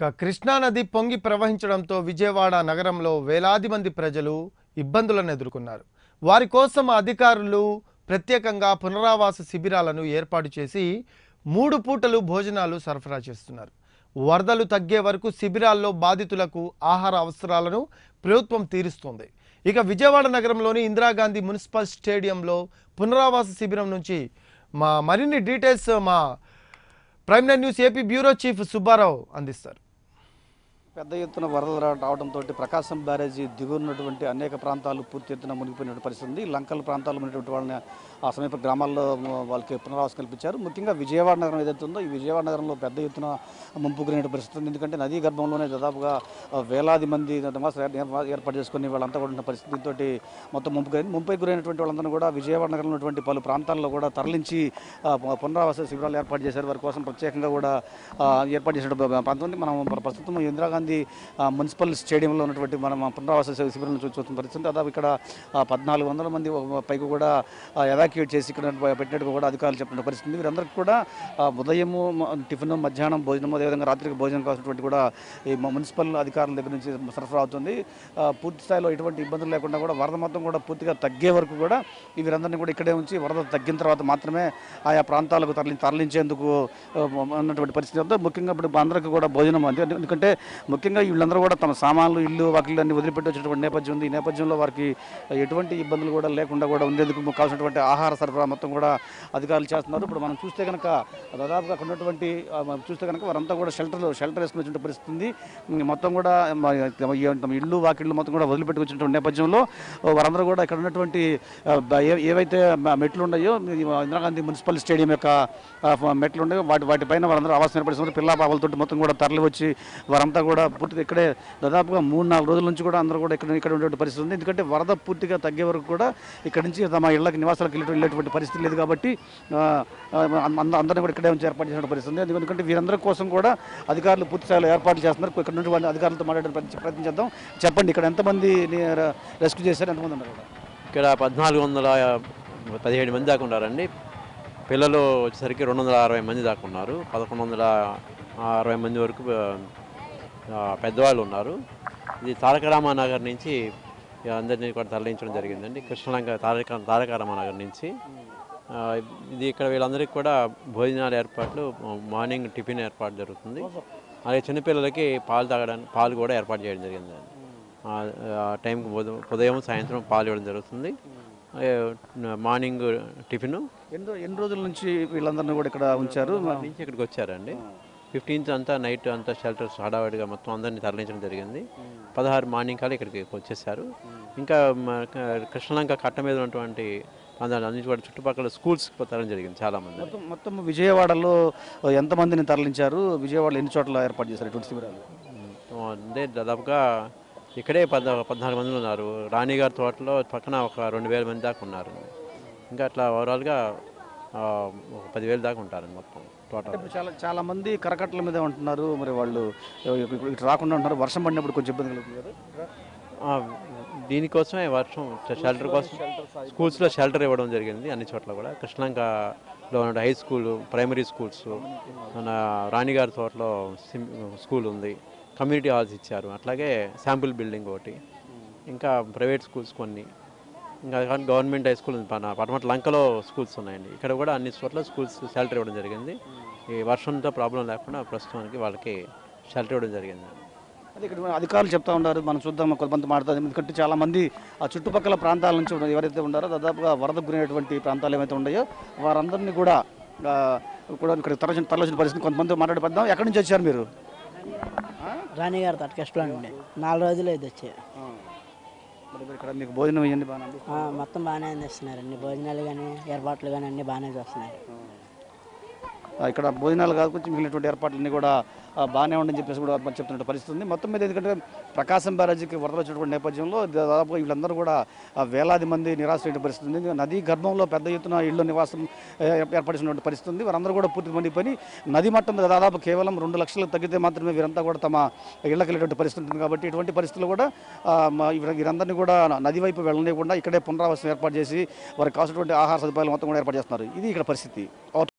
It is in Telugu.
ఇక కృష్ణానది పొంగి ప్రవహించడంతో విజయవాడ నగరంలో వేలాది మంది ప్రజలు ఇబ్బందులను ఎదుర్కొన్నారు వారి కోసం అధికారులు ప్రత్యేకంగా పునరావాస శిబిరాలను ఏర్పాటు చేసి మూడు పూటలు భోజనాలు సరఫరా చేస్తున్నారు వరదలు తగ్గే వరకు శిబిరాల్లో బాధితులకు ఆహార అవసరాలను ప్రభుత్వం తీరుస్తోంది ఇక విజయవాడ నగరంలోని ఇందిరాగాంధీ మున్సిపల్ స్టేడియంలో పునరావాస శిబిరం నుంచి మా మరిన్ని డీటెయిల్స్ మా prime nine news AP bureau chief Subbarao అందిస్తారు పెద్ద ఎత్తున వరదలు రా- రావడంతో ప్రకాశం బ్యారేజీ దిగున్నటువంటి అనేక ప్రాంతాలు పూర్తి ఎత్తున మునిగిపోయినటువంటి పరిస్థితి ఉంది లంకల ప్రాంతాల్లో ఉన్నటువంటి వాళ్ళని ఆ సమీప గ్రామాల్లో మ- వాళ్ళకి పునరావాసం కల్పించారు ముఖ్యంగా విజయవాడ నగరం ఏదైతే ఉందో ఈ విజయవాడ నగరంలో పెద్ద ఎత్తున ముంపు గురైన పరిస్థితి ఉంది ఎందుకంటే నదీ గర్భంలోనే దాదాపుగా ఆ, వేలాది మంది నివాసాలు ఏర్- ఏర్పా- ఏర్పాటు చేసుకుని వాళ్ళంతా కూడా ఉన్న పరిస్థితి తోటి మొత్తం ముంపు గురైంది ముంపై గురైనటువంటి వాళ్ళందరూ కూడా విజయవాడ నగరంలో ఉన్నటువంటి పలు ప్రాంతాల్లో కూడా తరలించి ఆ, పు- పునరావాస శిబిరాలు ఏర్పాటు చేశారు వారి కోసం ప్రత్యేకంగా కూడా ఆ, ఏర్పాటు చేసిన ప్రాంతం ఉంది మనం ప్ర- ప్రస్తుతం ఇందిరాగాంధీ ఆ, మున్సిపల్ స్టేడియంలో ఉన్నటువంటి మనం పునరావాస శి- శిబిరం చూ- చూస్తున్న పరిస్థితి దాదాపు ఇక్కడ ఆ, పద్నాలుగు వందల మంది ఒక పైకి కూడా ఎవాక్యుయేట్ చేసి ఇక్కడ పెట్టినట్టుగా కూడా అధికారులు చెప్పిన పరిస్థితి ఉంది. వీరందరికీ కూడా ఆ, ఉదయము మ- టిఫిన్ మధ్యాహ్నం భోజనం అదేవిధంగా రాత్రికి భోజనం కావాల్సినటువంటి కూడా ఈ మ- మున్సిపల్ అధికారుల దగ్గర నుంచి సరఫరా అవుతుంది ఆ, పూర్తి స్థాయిలో ఎటువంటి ఇబ్బందులు లేకుండా కూడా వరద మొత్తం కూడా పూర్తిగా తగ్గే వరకు కూడా ఈ వీరందరినీ కూడా ఇక్కడే ఉంచి వరద తగ్గిన తర్వాత మాత్రమే ఆయా ప్రాంతాలకు తరలి తరలించేందుకు ఆ, ఉన్నటువంటి పరిస్థితి ఉంది ముఖ్యంగా ఇప్పుడు అందరికీ కూడా భోజనం అంతే ఎందుకంటే ముఖ్యంగా వీళ్ళందరూ కూడా తమ సామాన్లు ఇల్లు వాకిళ్ళు అన్ని వదిలిపెట్టి వచ్చినటువంటి నేపథ్యం ఉంది ఈ నేపథ్యంలో వారికి ఎటువంటి ఇబ్బందులు కూడా లేకుండా కూడా ఉండేందుకు కావాల్సినటువంటి ఆహార సరఫరా మొత్తం కూడా అధికారులు చేస్తున్నారు ఇప్పుడు మనం చూస్తే కనుక దాదాపుగా అక్కడ ఉన్నటువంటి ఆ, మనం చూస్తే కనుక వారంతా కూడా షెల్టర్ షెల్టర్ వేసుకునే పరిస్థితి ఉంది ఉమ్, మొత్తం కూడా మ- తమ ఈ- తమ ఇల్లు వాకిళ్ళు మొత్తం కూడా వదిలిపెట్టి వచ్చినటువంటి నేపథ్యంలో వారందరూ కూడా ఇక్కడ ఉన్నటువంటి ఆ, బ- ఏ- ఏవైతే మ- మెట్లు ఉన్నాయో ఈ ఇందిరాగాంధీ మున్సిపల్ స్టేడియం యొక్క ఆ, ఫ- మెట్లు ఉన్నాయో వాటి వాటిపైన వారందరూ ఆవాసం ఏర్పడుతున్నారు పిల్ల పాపలతో మొత్తం కూడా తరలి వచ్చి వారంతా కూడా పూర్తిగా ఇక్కడే దాదాపుగా మూడు నాలుగు రోజుల నుంచి కూడా అందరూ కూడా ఇక్కడ ఇక్కడ ఉండేటువంటి పరిస్థితి ఉంది ఎందుకంటే వరద పూర్తిగా తగ్గే వరకు కూడా ఇక్కడ నుంచి తమ ఇళ్ళకి నివాసాలకు వెళ్ళే- వెళ్ళేటువంటి పరిస్థితి లేదు కాబట్టి ఆ, ఆ, అంద- అందరినీ కూడా ఇక్కడే ఉంచి ఏర్పాటు చేసిన పరిస్థితి ఉంది ఎందుకంటే వీరందరి కోసం కూడా అధికారులు పూర్తి స్థాయిలో ఏర్పాట్లు చేస్తున్నారు ఇక్కడ నుండి వాళ్ళ అధికారులతో మాట్లాడే ప్రయత్నం ప్రయత్నం చేద్దాం చెప్పండి ఇక్కడ ఎంతమంది రెస్క్యూ చేశారు ఎంతమంది ఉన్నారు ఇక్కడ ఇక్కడ పద్నాలుగు వందల పదిహేడు మంది దాకా ఉన్నారండి పిల్లలు వచ్చేసరికి రెండు వందల అరవై మంది దాకా ఉన్నారు పదకొండు వందల అరవై మంది వరకు ఆ, పెద్దవాళ్ళు ఉన్నారు ఇది తారక రామానగర్ నుంచి అందరినీ కూడా తరలించడం జరిగిందండి కృష్ణలంక తారక తారక రామానగర్ నుంచి ఆ, ఇది ఇక్కడ వీళ్ళందరికీ కూడా భోజనాల ఏర్పాట్లు మార్నింగ్ టిఫిన్ ఏర్పాటు జరుగుతుంది అలాగే చిన్నపిల్లలకి పాలు తాగడానికి పాలు కూడా ఏర్పాటు చేయడం జరిగింది ఆ ఆ టైంకి ఉదయం ఉదయం సాయంత్రం పాలు ఇవ్వడం జరుగుతుంది ఏ, మార్నింగ్ టిఫిన్ ఎన్ని రో- ఎన్ని రోజుల నుంచి వీళ్ళందరినీ కూడా ఇక్కడ ఉంచారు నుంచి ఇక్కడికి వచ్చారండి ఫిఫ్టీన్త్ అంతా నైట్ అంతా షెల్టర్స్ హడావిడిగా మొత్తం అందరినీ తరలించడం జరిగింది పదహారు మార్నింగ్ కాలే ఇక్కడికి వచ్చేసారు ఇంకా మ- క- కృష్ణలంక కట్ట మీద ఉన్నటువంటి ప్రాంతాలు అన్ని కూడా చుట్టుపక్కల స్కూల్స్కి తరలించడం జరిగింది చాలామంది మొత్తం మొత్తం విజయవాడలో ఎంతమందిని తరలించారు విజయవాడలో ఎన్ని చోట్ల ఏర్పాటు చేశారు ఇటువంటి శిబిరాలు అదే దాదాపుగా ఇక్కడే పద్ పద్నాలుగు మంది ఉన్నారు రాణిగారి తోటలో పక్కన ఒక రెండు వేల మంది దాకా ఉన్నారు ఇంకా అట్లా ఓవరాల్గా ఆ, ఒక పదివేలు దాకా ఉంటారండి మొత్తం టోటల్ ఇప్పుడు చాలా చాలా మంది కరకట్టల మీద ఉంటున్నారు మరి వాళ్ళు ఇటు ఇటు రాకుండా ఉంటున్నారు వర్షం పడినప్పుడు కొంచెం ఇబ్బంది కలుగుతుంది కదా ఆ, దీనికోసమే వర్షం షెల్టర్ కోసం స్కూల్స్లో షెల్టర్ ఇవ్వడం జరిగింది అన్ని చోట్ల కూడా కృష్ణలంకలో ఉన్న హై స్కూల్ ప్రైమరీ స్కూల్స్ మన రాణిగారి తోటలో సిమ్ స్కూల్ ఉంది కమ్యూనిటీ హాల్స్ ఇచ్చారు అట్లాగే శాంపుల్ బిల్డింగ్ ఒకటి ఇంకా ప్రైవేట్ స్కూల్స్ కొన్ని ఇంకా కానీ గవర్నమెంట్ హై స్కూల్ ఉంది మన పటమట లంకలో స్కూల్స్ ఉన్నాయండి ఇక్కడ కూడా అన్ని చోట్ల స్కూల్స్ షెల్టర్ ఇవ్వడం జరిగింది ఈ వర్షంతో ప్రాబ్లం లేకుండా ప్రస్తుతానికి వాళ్ళకి షెల్టర్ ఇవ్వడం జరిగింది అదే ఇక్కడ మన అధికారులు చెప్తా ఉన్నారు మనం చూద్దాం కొంతమంది మాట్లాడతారు ఎందుకంటే చాలా మంది ఆ చుట్టుపక్కల ప్రాంతాల నుంచి ఉన్న- ఎవరైతే ఉన్నారో దాదాపుగా వరదకు గురైనటువంటి ప్రాంతాలు ఏవైతే ఉన్నాయో వారందరినీ కూడా ఆ, కూడా ఇక్కడ తరలించిన తరలించిన పరిస్థితి కొంతమంది మాట్లాడిపోద్దాం ఎక్కడి నుంచి వచ్చారు మీరు రాణిగారు తటకెస్ట్లో ఉండే నాలుగు రోజులు ఇది వచ్చి మరి మరి ఇక్కడ మీకు భోజనం ఇవ్వండి బాగా ఆ, మొత్తం బాగానే అందిస్తున్నారండి భోజనాలు కానీ ఏర్పాట్లు కానీ అన్నీ బాగానే చేస్తున్నారు ఇక్కడ భోజనాలు కాదు కొంచెం మిగిలినటువంటి ఏర్పాట్లన్నీ కూడా ఆ, బాగానే ఉండని చెప్పేసి కూడా మరి చెప్తున్న పరిస్థితి ఉంది మొత్తం మీద ఎందుకంటే ప్రకాశం బ్యారేజీకి వరద వచ్చినటువంటి నేపథ్యంలో దాదాపు వీళ్ళందరూ కూడా ఆ, వేలాది మంది నిరాశ్రయ పరిస్థితి ఉంది నదీ గర్భంలో పెద్ద ఎత్తున ఇళ్ళు నివాసం ఏ, ఏర్పడినటువంటి పరిస్థితి ఉంది వారందరూ కూడా పూర్తి మండిపోయి నది మట్టం దాదాపు కేవలం రెండు లక్షలు తగ్గితే మాత్రమే వీరంతా కూడా తమ ఇళ్ళకి వెళ్ళేటువంటి పరిస్థితి ఉంటుంది కాబట్టి ఇటువంటి పరిస్థితులు కూడా ఆ, మా- వీర- వీరందరినీ కూడా నది వైపు వెళ్ళనివ్వకుండా ఇక్కడే పునరావాసం ఏర్పాటు చేసి వారికి కావాల్సినటువంటి ఆహార సదుపాయాలు మొత్తం కూడా ఏర్పాటు చేస్తున్నారు ఇది ఇక్కడ పరిస్థితి